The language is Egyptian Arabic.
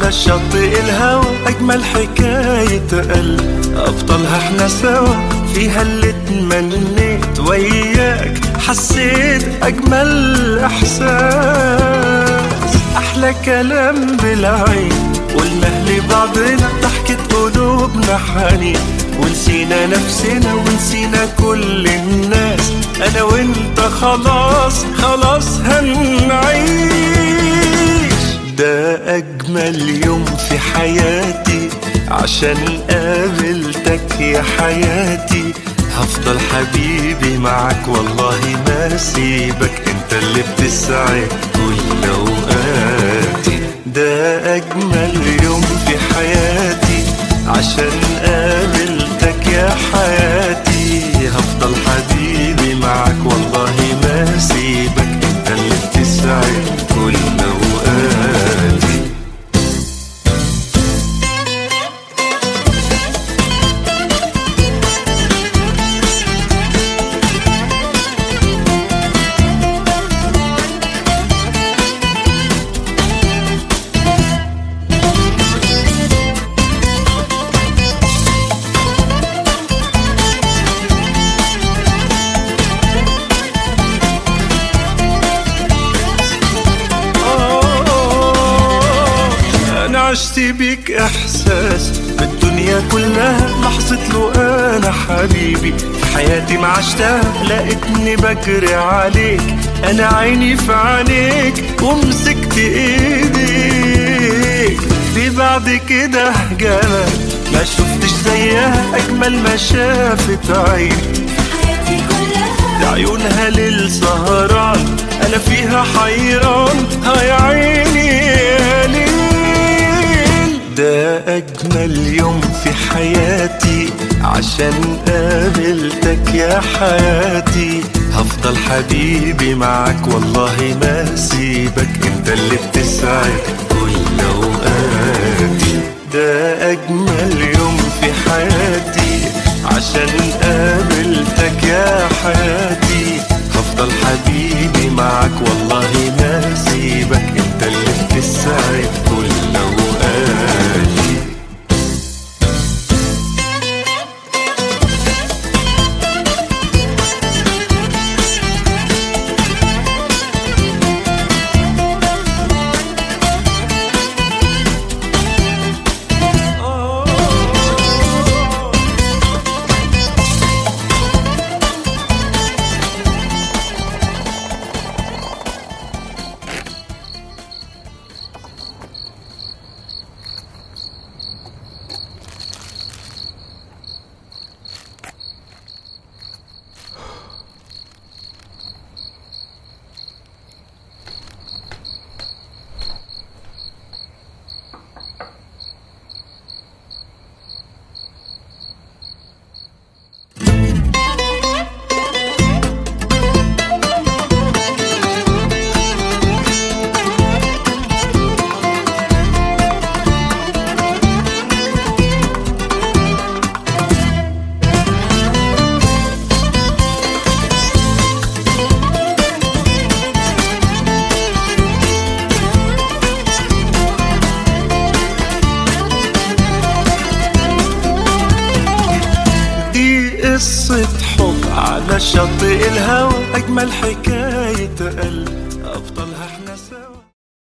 على شاطئ الهوى أجمل حكاية قلب أبطالها احنا سوا فيها اللي اتمنيت وياك حسيت أجمل إحساس أحلى كلام بالعين قلنا لبعضنا ضحكة قلوبنا حنين ونسينا نفسنا ونسينا كل الناس أنا وأنت خلاص خلاص هنعيش ده أجمل يوم في حياتي عشان قابلتك يا حياتي هفضل حبيبي معك والله ما سيبك انت اللي بتسعد كل اوقاتي ده اجمل يوم في حياتي عشان قابلتك يا حياتي هفضل حبيبي معك والله ما سيبك انت اللي بتسعد كل اوقاتي انا عشت بيك احساس بالدنيا كلها لحظة له انا حبيبي في حياتي ما عشتها لقيتني بجري عليك انا عيني في عينيك ومسكت ايديك في بعد كده جمال ما شفتش زيها اجمل ما شافت عيني حياتي كلها ده عيونها للسهران انا فيها حيران هاي عيني يا ليل ده اجمل يوم في حياتي عشان قابلتك يا حياتي هفضل حبيبي معك والله ما سيبك انت اللي بتسعد كل اوقاتي ده اجمل يوم في حياتي عشان قابلتك يا حياتي هفضل حبيبي معك والله ما سيبك انت اللي بتسعد كل اوقاتي دي قصة حب على شاطئ الهوى أجمل حكاية قلب